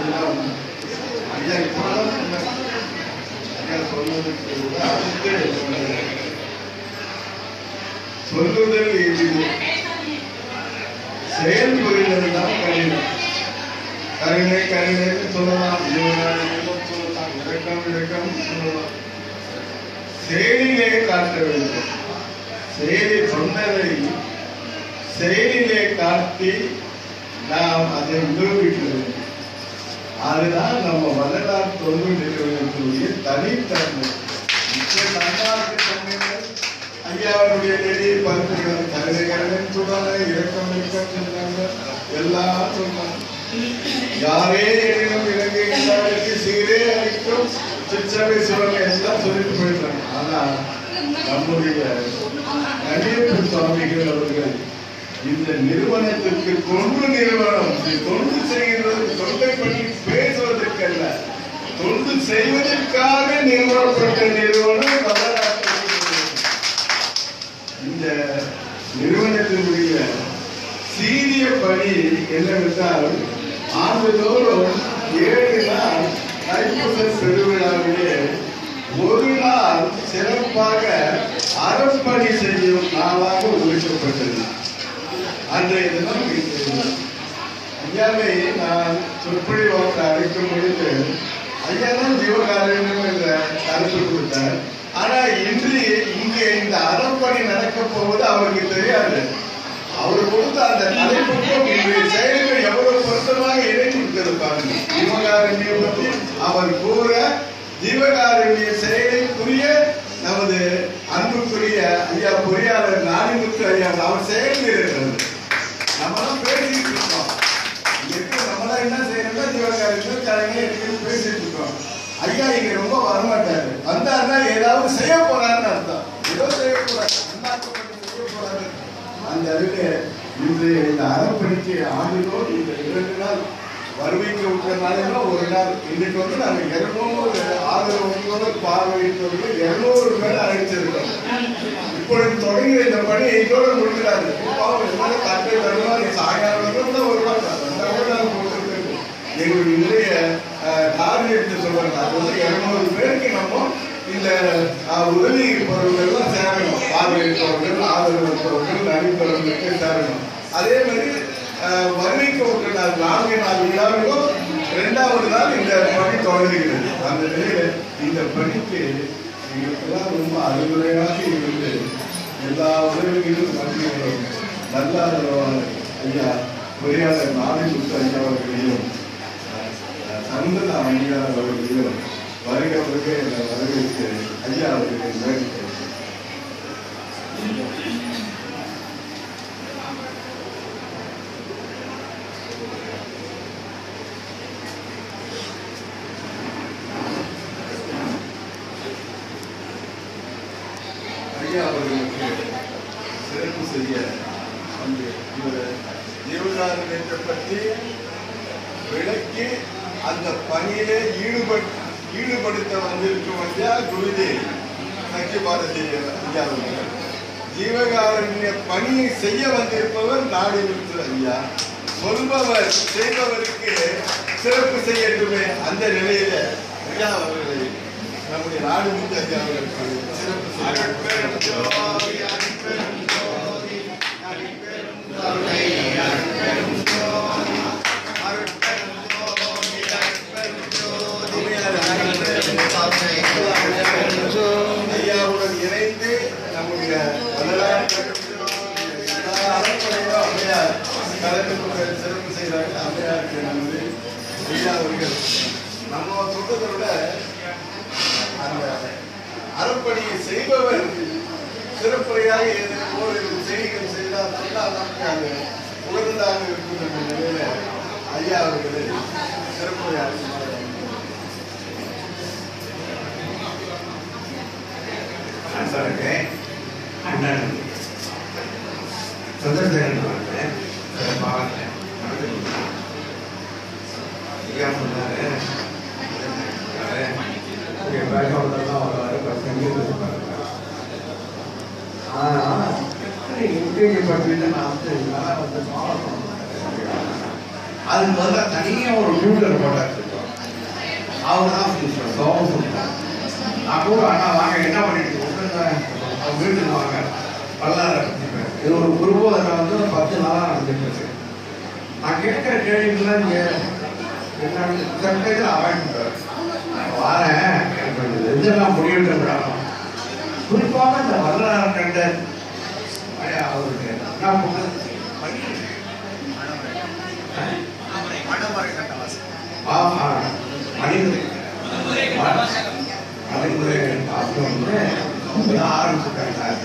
இதெல்லாம் ஐயா இப்பதான் சொன்னாங்க. ஐயா சொன்னதுக்கு உதாரணத்தை சொன்னாங்க. சொல்லுதல் எளிது செயல்புரிதல் தான் கடினம் கருணை கருணைன்னு சொல்லலாம் ஜீவனானந்தம் சொல்லலாம் இறக்கம் இறக்கம் சொல்லலாம் செயலிலே காட்ட வேண்டும் செயலி சொன்னதை செயலிலே காட்டி நாம் அதை நிரூபிக்க வேண்டும் அதுதான் நம்ம வரலாறு தொண்டு நிறுவனத்தினுடைய தனித்தன்மை மிக்க தன்னார்வ தன்மைகள் ஐயாவுடைய நெறி பருப்புகள் கருணை கருணைன்னு சொன்னாங்க இறக்கம் இறக்கம் சொன்னாங்க எல்லாம் சொன்னாங்க யாரே எனினும் இலங்கை எல்லாருக்கு சீரே அளிக்கும் சிற்றவை சிவனை எல்லாம் சொல்லிட்டு போயிட்டாங்க ஆனா நம்முடைய கணியப்பு சுவாமிகள் அவர்கள் இந்த நிறுவனத்திற்கு தொண்டு நிறுவனம் இது தொண்டு செய்கிறது தொண்டை பற்றி பேசுவதற்கல்ல தொண்டு செய்வதற்காக நிறுவனப்பட்ட நிறுவனம் வரலாற்று இந்த நிறுவனத்தினுடைய சீரிய பணி என்னவென்றால் ஆண்டுதோறும் ஏழு நாள் தைப்பூச பெருவிழாவிலே ஒரு நாள் சிறப்பாக அறப்பணி செய்யும் நாளாக ஒதுக்கப்பட்டது அன்றைய தினம் இது. ஐயாவை நான் சொற்பொழிவாக அழைக்கும் பொழுது ஐயா தான் ஜீவகாரண்யம் என்ற கருத்து கொடுத்தார் ஆனா இன்று இங்கே இந்த அறப்பணி நடக்க போவது அவருக்கு தெரியாது அவர் கொடுத்த அந்த தலைப்புக்கும் இன்றைய செயல்கள் எவ்வளவு பொருத்தமாக இணைந்திருக்கிறது பாருங்க ஜீவகாரண்யம் பற்றி அவர் கூற ஜீவகாரண்ய செயலை புரிய நமது அன்புக்குரிய ஐயா பொறியாளர் நாணிமுத்து ஐயா அவர் செயல் இருக்கிறது நம்மளாம் பேசிட்டு இருக்கோம் இங்க நம்மளாம் என்ன செய்யணும்னா ஜீவகாரண்யம் கலைஞர் இருக்குன்னு பேசிட்டு இருக்கோம் ஐயா இங்க ரொம்ப வரமாட்டாரு வந்தாருன்னா ஏதாவது செய்ய போறாருன்னு அர்த்தம் ஏதோ செய்ய போறாரு அண்ணாக்கப்பட்டு செய்ய போறாரு அந்த அளவுக்கு இன்று இந்த அறப்பணிக்கு ஆண்டுதோடு இந்த இரண்டு நாள் வருவிக்க விட்டனால ஒரு நாள் இன்னைக்கு வந்து நாங்க இருநூறு ஆதரவு பார்வையிட்டவர்கள் இருநூறு பேர் அழைச்சிருக்கோம் இப்பொழுது தொடங்கிய இந்த பணி இதோட முடிக்கிறாரு பாவம் எல்லாரும் தட்டை தருவார் சாயங்காலம் தான் வருவாங்க அந்த கூட நாங்க போட்டுருக்கோம் எங்களுடைய இன்றைய டார்கெட் சொல்றாங்க அது வந்து இருநூறு பேருக்கு நம்ம இந்த அஹ், உதவி பொருட்கள்லாம் சேரணும் பார்வையிட்டவர்கள் ஆதரவு இருப்பவர்கள் நடிப்பவர்களுக்கு சேரணும் அதே மாதிரி அஹ், வருகைக்கு ஒரு நாள் நான்கு நாள் விழாவிலும் இரண்டாவது நாள் இந்த பணி தொடங்குகிறது அந்த நிலையில இந்த பணிக்கு எங்களுக்கெல்லாம் ரொம்ப அறிவுரையாக இருந்து எல்லா உதவிகளும் பண்ணுகிறோம் நல்ல ஆதரவான ஐயா பொறியாளர் நாடிமுத்து ஐயா அவர்களையும் சந்தன ஐயா அவர்களையும் வருக வருக என்ற வரவேற்று ஐயா அவர்களை வேண்டிக்கிறேன் ஐயா அவர்களுக்கு சிறப்பு செய்ய வந்து இவர் ஜீவகாரணத்தை பற்றி விளக்கி அந்த பணியிலே ஈடுபட் ஈடுபடுத்த வந்திருக்கும் ஐயா குருஜி சக்தி பாரதி ஐயா அவர்கள் ஜீவகாரண்ய பணியை செய்ய வந்திருப்பவர் நாடு ஐயா சொல்பவர் செய்பவருக்கு சிறப்பு செய்யட்டுமே அந்த நிலையில ஐயா அவர்களை நம்முடைய நாடு முத்து ஐயா அவர்களுக்கு சிறப்பு செய்ய ஐயாவுடன் இணைந்து நம்முடைய வரலாற்று எல்லா அரண்மனையிலும் அம்மையார் கலந்து கொண்டு சிறப்பு செய்கிறாங்க அம்மையாருக்கு நன்றி ஐயா அவர்கள் நம்ம சொல்றதை விட அந்த அறப்பணியை செய்பவர் சிறப்புரையாக ஏதேனும் ஒரு செய்திகள் செய்தால் சொன்னால் நமக்கு அது உகந்ததாக இருக்கும் என்ற நிலையில ஐயா அவர்களை சிறப்புரையாக அன்பருக்கு அண்ணன் சந்திரசேகரன் அவர்கள் சிறப்பாக ஐயா சொன்னாரு இங்கே பேக்ரவுண்டெல்லாம் வருவார் பசங்க ஆனால் இன்டீரியர் பற்றியில் நான் வந்து இதெல்லாம் வந்து ஃபாலோ பண்ணுறேன் அதுக்கு பதிலாக தனியாக ஒரு டியூட்டர் போட்டார் இருக்கோம் அவர் தான் சொல்லுவார் சோகம் சொல்லுவார் நான் கூட அண்ணா வாங்க என்ன பண்ணிட்டு உட்காந்து அவங்க வீட்டுக்கு வாங்க பல்லார இது ஒரு குருபோதனை வந்து ஒரு பத்து நாளாக நடந்துட்டு இருக்கு நான் கேட்குற கேள்விகள்லாம் இங்கே சம்டைம்ஸ் அவாய்ட் பண்ணுறாரு நான் வாரேன் எனக்கு இந்த இதெல்லாம் முடிவுட்டு குறிப்பாக இந்த வரலாறு கண்ட ஐயா, அவருக்கு நான் உங்களுக்கு ஆமா மணிமுறை மணிமுறை பார்த்தோம் வந்து ஆரம்பிச்சுட்டாங்க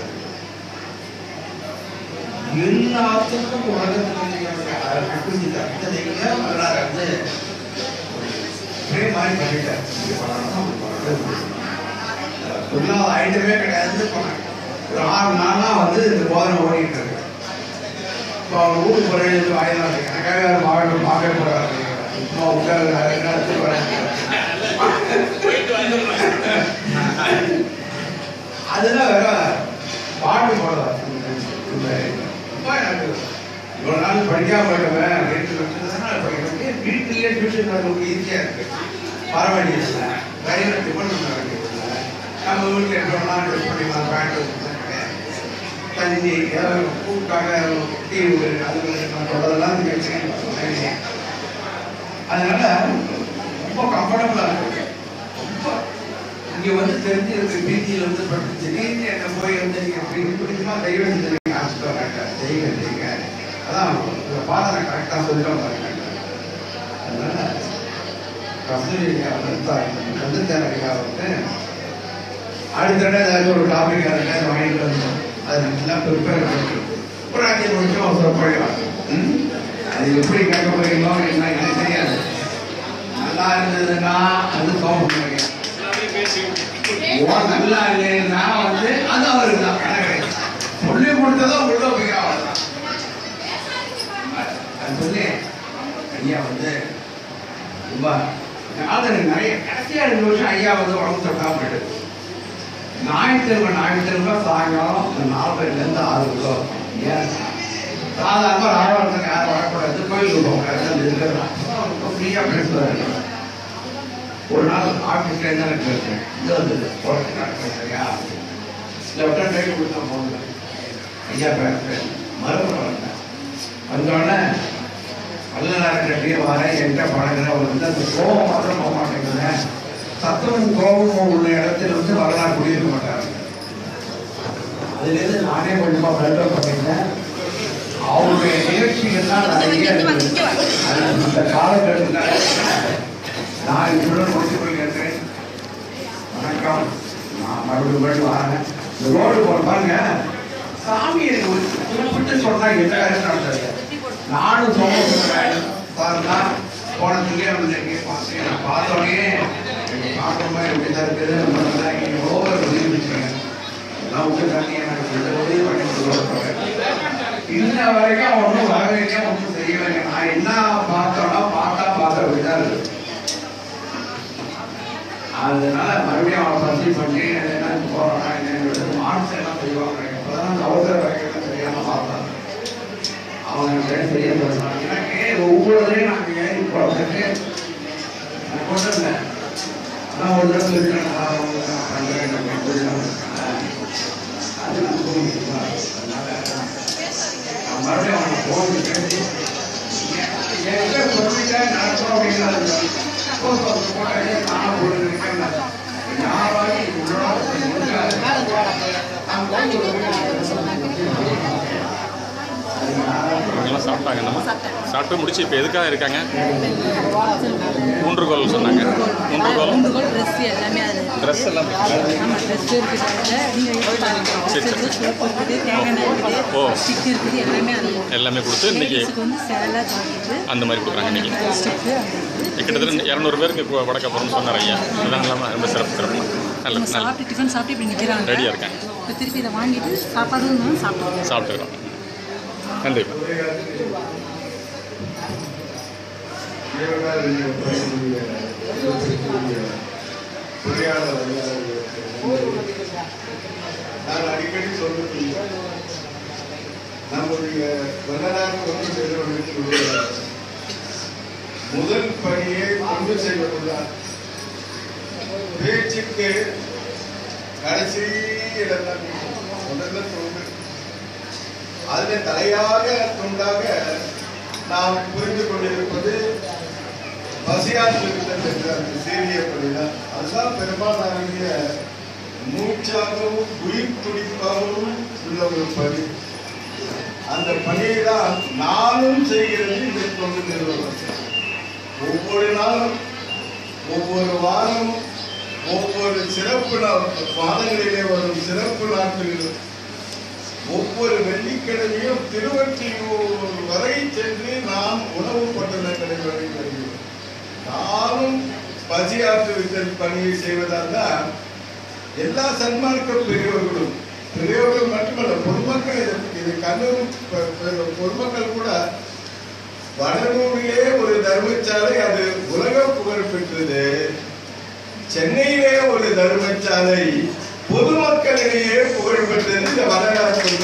எல்லாத்துக்கும் உலகத்தில் கட்டுச்சி தத்தனைங்க வரலாறு வந்து ஒரே மாதிரி பண்ணிட்டார் இங்க பண்ணணும், அப்படி பண்ணணும். சொல்லாத ஐட்டமே கிடையாது போனேன். ஒரு ஆறு நாளா வந்து இந்த போதனை ஓடிட்டு இருக்கு இப்போ அவர் ஊருக்கு போறது வாயிலாம் எனக்காக யாரும் மாவட்டம் பார்க்க போறாரு சும்மா உட்கார எடுத்து போறேன் அதெல்லாம் வேற பாட்டு போடுறதா ரொம்ப எனக்கு இவ்வளவு நாள் படிக்காம போயிட்டவன் வீட்டில் வச்சுருந்தா படிக்கிறேன் வீட்டிலேயே டியூஷன் நமக்கு ஈஸியாக இருக்கு பரவாயில்ல இல்லை டிரைவர் டிஃபன் பண்ண வேண்டியதில்லை நம்ம வீட்டில் எப்படினா ட்ரெஸ் பண்ணிக்கலாம் பேண்ட் தண்ணி ஏதாவது கூட்டாக டீ அது நான் சொல்றதெல்லாம் நீங்க வச்சுக்கங்க. அதனால ரொம்ப கம்ஃபர்டபுளாக இருக்கு ரொம்ப இங்க வந்து தெரிஞ்சு இருக்கு பிஜியில் வந்து படிச்சு திடீர்னு என்ன போய் வந்து நீங்க பிடி பிடிக்குமா தெய்வம் செஞ்சு ஆசிட்டு வேண்டாம் செய்யுங்க செய்யுங்க அதான் இந்த பாதனை கரெக்டாக சொல்லிட்டு பாருங்க அதனால கஸ்தூரி ஐயா வந்து கந்தத்தேன் ஐயா வந்து அடுத்த தடவை ஏதாவது ஒரு டாபிக் அதை வாங்கிட்டு வந்தோம் அது நல்லா ப்ரிப்பேர் பண்ணி ஒரு அஞ்சு நிமிஷம் அவசரம் போயிடலாம் ம்? அது எப்படி கேட்க போறீங்களோ என்ன எனக்கு தெரியாது நல்லா இருந்ததுன்னா அது சோகம் பண்ணுங்க ஓ நல்லா இல்லைன்னா வந்து அது அவருக்கு தான் கணக்கு சொல்லி கொடுத்ததோ உள்ள போய் அவ்வளோதான் அது சொல்லி ஐயா வந்து ரொம்ப ஆதரவு நிறைய கடைசியா ரெண்டு வருஷம் ஐயா வந்து உடம்பு தொட்டாம போயிட்டு ஞாயிற்றுக்கிழமை ஞாயிற்றுக்கிழமை சாயங்காலம் இந்த நாலரைலேருந்து ஆறு கிலோ ஏன் சாதாரண ராவணத்துக்கு யாரும் வரக்கூடாது கோயிலுக்கு போகிறாரு இருக்கிறான் ஃப்ரீயாக பேசுவார் ஒரு நாள் ஆஃபீஸ்ல என்ன பேசுறேன் இது வந்தது உடனே நடக்கிறேன் சரியா இல்லை விட்டா டைம் கொடுத்தா போகல ஐயா பேசுறேன் மறுபடியும் வந்தேன் வந்தோடனே வல்லநாடு கட்டியே வரேன் என்கிட்ட பழகிற அவர் வந்து அந்த கோபம் மாத்திரம் போக மாட்டேங்குது சத்தமும் கோபமும் உள்ள இடத்துல வந்து வரலாறு குடியிருக்க மாட்டாங்க அதுலேருந்து நானே கொஞ்சமா பிளட் பண்ணிட்டேன் அவருடைய நிகழ்ச்சிகள்லாம் நிறைய இருக்கு. அது இந்த காலகட்டத்தில் நான் இவ்வளவு முடிச்சு கொள்கிறேன் வணக்கம் நான் மறுபடியும் மறுபடியும் வரேன் இந்த ரோடு போற பாருங்க சாமி எனக்கு ஒரு குறிப்பிட்டு சொன்னா என்ன காரியம் நடந்தது நானும் சொல்றேன் பாருங்க போன திங்கட்கிழமை பார்த்தேன் நான் பார்த்தோடனே எனக்கு பார்க்குற மாதிரி எப்படிதான் இருக்குது நம்ம நல்லா இங்கே ஓவர் உதவி வச்சுருக்கேன் எல்லாம் விட்டு தண்ணி எனக்கு இந்த உதவி பண்ணி கொடுக்குறேன் இன்ன வரைக்கும் ஒன்றும் வரவேற்க ஒன்றும் செய்யலைங்க நான் என்ன பார்த்தோன்னா பார்த்தா பார்க்க விட்டாரு அதனால மறுபடியும் அவனை பத்தி பண்ணி என்ன போறானா என்ன மார்க்ஸ் எல்லாம் செய்வாங்க இப்பதான் அந்த அவசர வேலைகள் தெரியாம பார்த்தான் அவன் சரியா பேசுறான் எனக்கு ஒவ்வொருவரையும் நாங்கள் ஏறி போறதுக்கு நான் கொண்டு வந்தேன் நான் ஒரு தடவை சொல்லிட்டேன் நான் அவங்க நான் பண்றேன் அப்படின்னு சொல்லி அது நான் புரிஞ்சுக்கல. அதனால நான் மறுபடியும் அவனை போன் பேசி என்கிட்ட சொல்லிட்டேன் நடக்கும் அப்படிங்கிறது போட்டாலே நான் ஒரு இருக்கேன் யாராவது உள்ளோட இவங்கெல்லாம் சாப்பிட்டாங்க நம்ம சாப்பிட்டு முடிச்சு இப்போ எதுக்காக இருக்காங்க ஊன்றுகோல் சொன்னாங்க ஊன்றுகோல் உண்டுகோல் ட்ரெஸ் எல்லாமே அதில் ட்ரெஸ் எல்லாம் இருக்குல்ல? ஆமாம் ட்ரெஸ் இருக்குது அதில் நீங்கள் ட்ரெஸ் சரி, சரி. இருக்குது சோப்பு இருக்குது தேங்காய் எண்ணெய் இருக்குது ஓ. ஸ்டிக் இருக்குது எல்லாமே அதில் எல்லாமே கொடுத்து இன்னைக்கு லேடிஸுக்கு வந்து சேலை ஜாக்கெட்டு அந்த மாதிரி கொடுக்குறாங்க இன்னைக்கு ஸ்டிக்கு அந்த கிட்டத்தட்ட இரநூறு பேருக்கு கு- வடக்க போகிறோம்னு சொன்னார் ஐயா இதான் இல்லாமல் ரொம்ப சிறப்பு சிறப்பு நல்ல நம்ம நல்ல சாப்பிட்டு டிஃபன் சாப்பிட்டு இப்படி நிற்கிறாங்க ரெடியாக இருக்காங்க இப்போ திருப்பி இதை வாங்கிட்டு சாப்பாடு சாப்பிடுவோம் சாப்பிட்டுக்கிறோம் நன்றி நான் அடிக்கடி சொல்றது நம்முடைய வரலாறு கொண்டு செல்வதற்கு முதல் பணியை கொண்டு செய்வதுதான் பேச்சுக்கு கடைசி இடம் தான் முதல்ல தொண்டு அதுல தலையாக துண்டாக நாம் புரிந்து கொண்டிருப்பது பசியாற்றிருத்தல் என்ற அந்த சீரிய பணிதான் அதுதான் பெரும்பாலான மூச்சாகவும் உயிர் துடிப்பாகவும் உள்ள ஒரு பணி அந்த பணியை தான் நானும் செய்கிறது இந்த தொண்டு நிறுவனம் ஒவ்வொரு நாளும் ஒவ்வொரு வாரமும் ஒவ்வொரு சிறப்பு நாள் மாதங்களிலே வரும் சிறப்பு நாட்களிலும் ஒவ்வொரு வெள்ளிக்கிழமையும் திருவற்றியூர் வரை சென்று நாம் உணவு பட்டணங்களை வரை வருகிறோம் நானும் பசியாற்றுவித்தல் பணியை செய்வதால் தான் எல்லா சன்மார்க்க பெரியவர்களும் பெரியவர்கள் மட்டுமல்ல பொதுமக்கள் இதை இதை கண்ணூர் ப- ப- பொதுமக்கள் கூட வடலூரிலே ஒரு தர்மசாலை அது உலக புகழ் பெற்றது சென்னையிலே ஒரு தர்மசாலை பொதுமக்களிடையே புகழ் பெற்றது இந்த வரலாற்று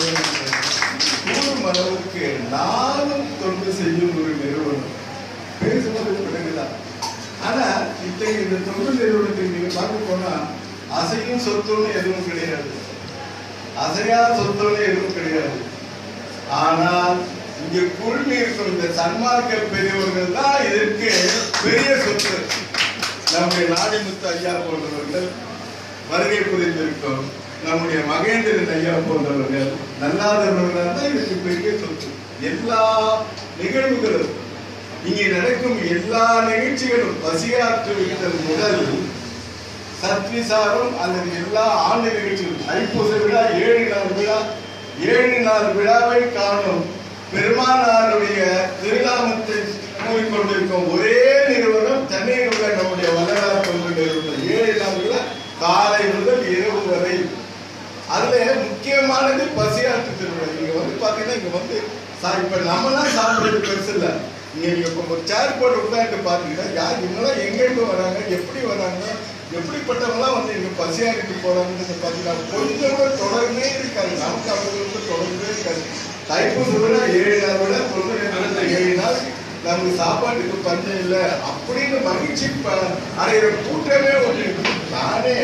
கூறும் அளவுக்கு நானும் தொண்டு செய்யும் ஒரு நிறுவனம் பேசுவது பிறகுதான் ஆனா இத்தகைய இந்த தொண்டு நிறுவனத்தை நீங்க பார்க்க போனா அசையும் சொத்துன்னு எதுவும் கிடையாது அசையா சொத்துன்னு எதுவும் கிடையாது ஆனால் இங்க குழுமி இருக்கும் இந்த சன்மார்க்க பெரியவர்கள் தான் இதற்கு பெரிய சொத்து நம்முடைய நாடிமுத்து ஐயா போன்றவர்கள் வருகை புரிந்திருக்கும் நம்முடைய மகேந்திரன் ஐயா போன்றவர்கள் நல்லாதவர்கள் தான் இதுக்கு பெரிய சொத்து எல்லா நிகழ்வுகளும் இங்கே நடக்கும் எல்லா நிகழ்ச்சிகளும் பசியாற்றுவித்தல் முதல் சத்விசாரம் அல்லது எல்லா ஆண்டு நிகழ்ச்சிகளும் தைப்பூச விழா ஏழு நாள் விழா ஏழு நாள் விழாவை காணும் பெருமானாருடைய திருநாமத்தை கூறிக்கொண்டிருக்கும் ஒரே நிறுவனம் சென்னையில் உள்ள நம்முடைய வரலாறு தொண்டு நிறுவனம் ஏழு நாள் விழா காலை முதல் இரவு வரை அதுல முக்கியமானது பசியாற்று திருவிழா இங்க வந்து பாத்தீங்கன்னா இங்க வந்து சா- இப்ப நம்மலாம் சாப்பிடுறது பெருசு இல்ல இங்க நீங்க இப்ப ஒரு சேர் போட்டு உட்காந்து பாத்தீங்கன்னா யார் இவங்கெல்லாம் எங்க இருந்து வராங்க எப்படி வராங்க எப்படிப்பட்டவங்களாம் வந்து இங்க பசியாறிட்டு போறாங்கன்னு பாத்தீங்கன்னா கொஞ்சம் கூட தொடர்பே இருக்காது நமக்கு அவங்களுக்கு தொடர்பே இருக்காது தைப்பூச விட ஏழு நாள் விட தொண்ணூறு ஏழு நாள் நமக்கு சாப்பாட்டுக்கு பஞ்சம் இல்லை அப்படின்னு மகிழ்ச்சி ப- அடைகிற கூட்டமே ஒன்று இருக்கு. நானே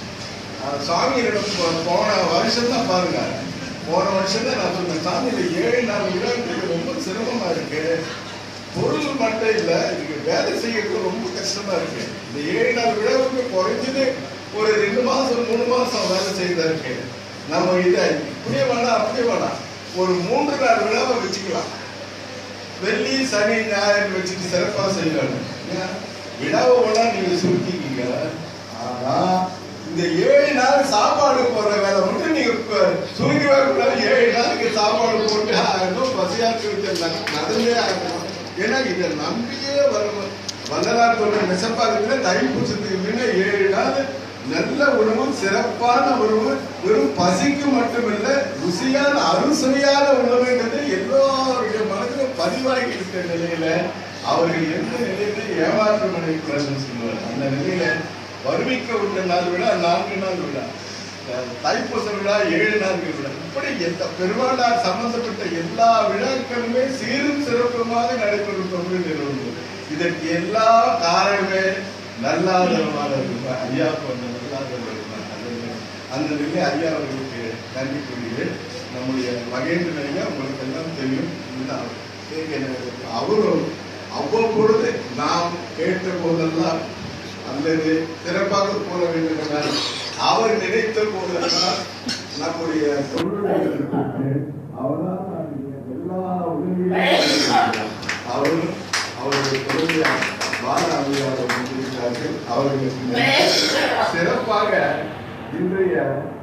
அஹ் சுவாமியிடம் போ- போன வருஷம் தான் பாருங்க போன வருஷம் தான் நான் சொன்னேன் சாமி இந்த ஏழு நாள் விழாக்கு ரொம்ப சிரமமா இருக்கு பொருள் மட்டும் இல்ல இதுக்கு வேலை செய்யறது ரொம்ப கஷ்டமா இருக்கு இந்த ஏழு நாள் விழாவுக்கு குறைஞ்சது ஒரு ரெண்டு மாசம் மூணு மாசம் வேலை செய்தா இருக்கு நம்ம இதை இப்படியே வேணாம் அப்படியே வேணாம் ஒரு மூன்று நாள் விழாவை வச்சுக்கலாம் வெள்ளி சனி ஞாயிறு வச்சுட்டு சிறப்பா செய்யலாம் ஏன்? விழாவை வேணா நீங்க சுருக்கிக்கீங்க ஆனா இந்த ஏழு நாள் சாப்பாடு போடுற வேலை மட்டும் நீங்க ப- சுருக்கி வரக்கூடாது ஏழு நாளுக்கு சாப்பாடு போட்டு ஆகணும் பசியாற்று வச்ச நடந்தே ஆகணும் ஏன்னா இதை நம்பியே வரணும் வல்லலார் சொல்ற நெசப்பாக்கத்துல தைப்பூசத்துக்கு முன்ன ஏழு நாள் நல்ல உணவு சிறப்பான உணவு வெறும் பசிக்கு மட்டுமில்ல ருசியான அறுசுவையான உணவுன்றது எல்லோருடைய மனதிலும் பதிவாகி இருக்கிற நிலையில அவர்கள் எந்த நிலையில ஏமாற்றம் அடைக்கூடாதுன்னு சொல்லுவார் அந்த நிலையில வருவிக்க விட்ட நாள் விழா நான்கு நாள் விழா அஹ் தைப்பூச விழா ஏழு நாட்கள் விழா இப்படி எந்த பெருமாளார் சம்பந்தப்பட்ட எல்லா விழாக்களுமே சீரும் சிறப்புமாக நடைபெறும் தொழில் நிறுவனம் இதற்கு எல்லா காரணமே நல்லாதரமான ஐயா போன்ற நல்லாதரமான அந்த நிலை ஐயா அவர்களுக்கு நன்றி கூறுகிறேன் நம்முடைய மகேந்திரன் ஐயா உங்களுக்கு எல்லாம் தெரியும் இதுதான் அவர். அவரும் அவ்வப்பொழுது நாம் கேட்ட போதெல்லாம் அல்லது சிறப்பாக போட வேண்டும் என அவர் நினைத்த போதெல்லாம் நம்முடைய தொழில்களுக்கு அவர்தான் எல்லா உதவியும் அவரும் அவருடைய தொழிலை வாழ அமைதியாக கொண்டிருக்கிறார்கள் அவர்களுக்கு நன்றி. சிறப்பாக இன்றைய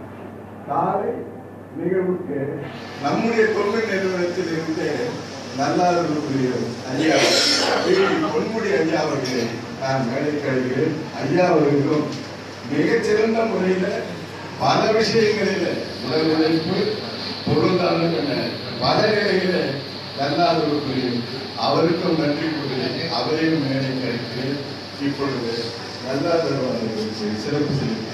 காலை நிகழ்வுக்கு நம்முடைய தொண்டு நிறுவனத்தில் இருந்து நல்லாதவர்களுடைய ஐயா தேவி பொன்முடி ஐயா அவர்களை நான் மேடை கழிக்கிறேன் ஐயா அவர்களும் மிகச்சிறந்த முறையில பல விஷயங்களில உடல் உழைப்பு பொருளாதாரம் என பல நிலையில நல்லாதவர்களுடைய அவருக்கும் நன்றி கூறுகிறேன் அவரையும் மேடை கழிக்கிறேன் இப்பொழுது நல்லாதவர்களுக்கு சிறப்பு செய்கிறேன்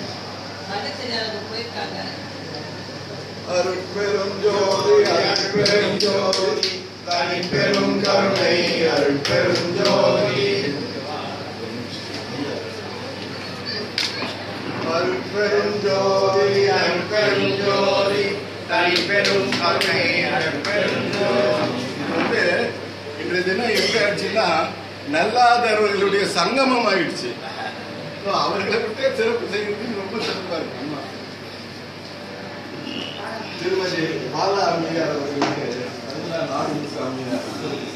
போயிருக்காங்க அருட்பெரும் ஜோதி அருட்பெரும் ஜோதி தனிப்பெரும் கருணை அருட்பெரும் ஜோதி அருட்பெரும் ஜோதி அருட்பெரும் ஜோதி தனிப்பெரும் கருணை அருட்பெரும் ஜோதி வந்து இன்றைய தினம் எப்படி ஆயிடுச்சுன்னா நல்லாதவர்களுடைய சங்கமம் ஆயிடுச்சு So, அவர்களை விட்டே சிறப்பு செய்யறது ரொம்ப சிறப்பா இருக்கு ஆமா. திருமதி பாலா அம்மையார் அவர்களுக்கு அதுதான் நாடு சாமியார்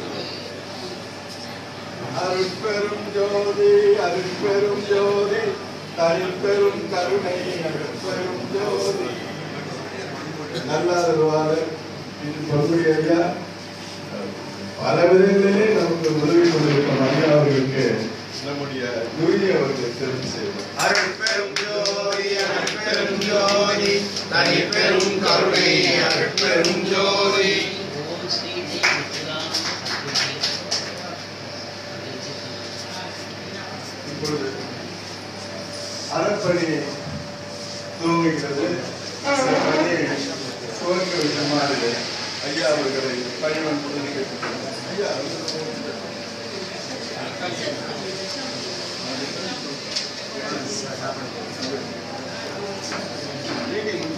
அருட்பெரும் ஜோதி அருட்பெரும் ஜோதி தனிப்பெரும் கருணை அருட்பெரும் ஜோதி நல்லாதருவாளர் இது பொன்முடி ஐயா பல விதங்களிலே நமக்கு உதவி கொண்டிருக்கும் ஐயா அவர்களுக்கு நம்முடைய குருஜி அவர்கள் சிறப்பு செய்வார் அருட்பெரும் ஜோதி அருட்பெரும் ஜோதி தனிப்பெரும் கருணை அருட்பெரும் ஜோதி இப்பொழுது அறப்பணி துவங்குகிறது இந்த பணி துவங்க விதமாக ஐயா அவர்களை பணிவன்புடன் கேட்டுக்கொள்கிறேன் ஐயா மீட்டிங்